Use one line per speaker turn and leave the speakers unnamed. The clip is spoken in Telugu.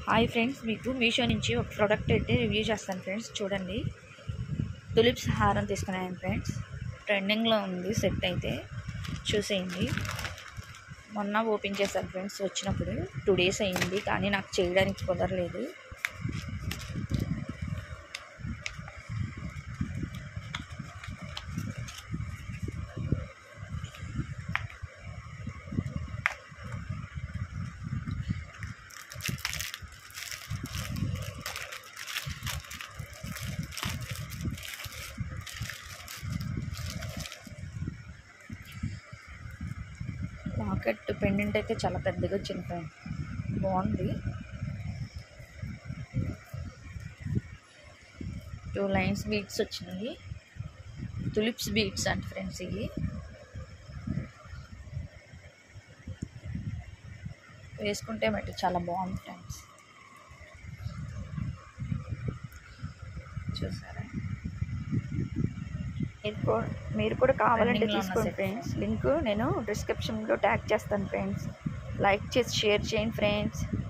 హాయ్ ఫ్రెండ్స్ మీకు మీషో నుంచి ఒక ప్రోడక్ట్ అయితే రివ్యూ చేస్తాను ఫ్రెండ్స్ చూడండి తులిప్స్ హారం తీసుకున్నాను ఫ్రెండ్స్ ట్రెండింగ్లో ఉంది సెట్ అయితే చూసేయండి మొన్న ఓపెన్ చేశాను ఫ్రెండ్స్ వచ్చినప్పుడు టూ డేస్ అయింది కానీ నాకు చేయడానికి కుదరలేదు లాకెట్ పెండెంట్ అయితే చాలా పెద్దగా వచ్చింది ఫ్రెండ్ బాగుంది టూ లైన్స్ బీట్స్ వచ్చినాయి తులిప్స్ బీట్స్ అంట ఫ్రెండ్స్ ఇవి వేసుకుంటే మట్టి చాలా బాగుంది ఫ్రెండ్స్ చూసారా
మీరు కూడా మీరు కూడా కావాలంటే
Running లో ఉన్న
తీసుకోండి
set.
ఫ్రెండ్స్ లింక్ నేను డిస్క్రిప్షన్లో ట్యాగ్ చేస్తాను ఫ్రెండ్స్ లైక్ చేసి షేర్ చేయండి ఫ్రెండ్స్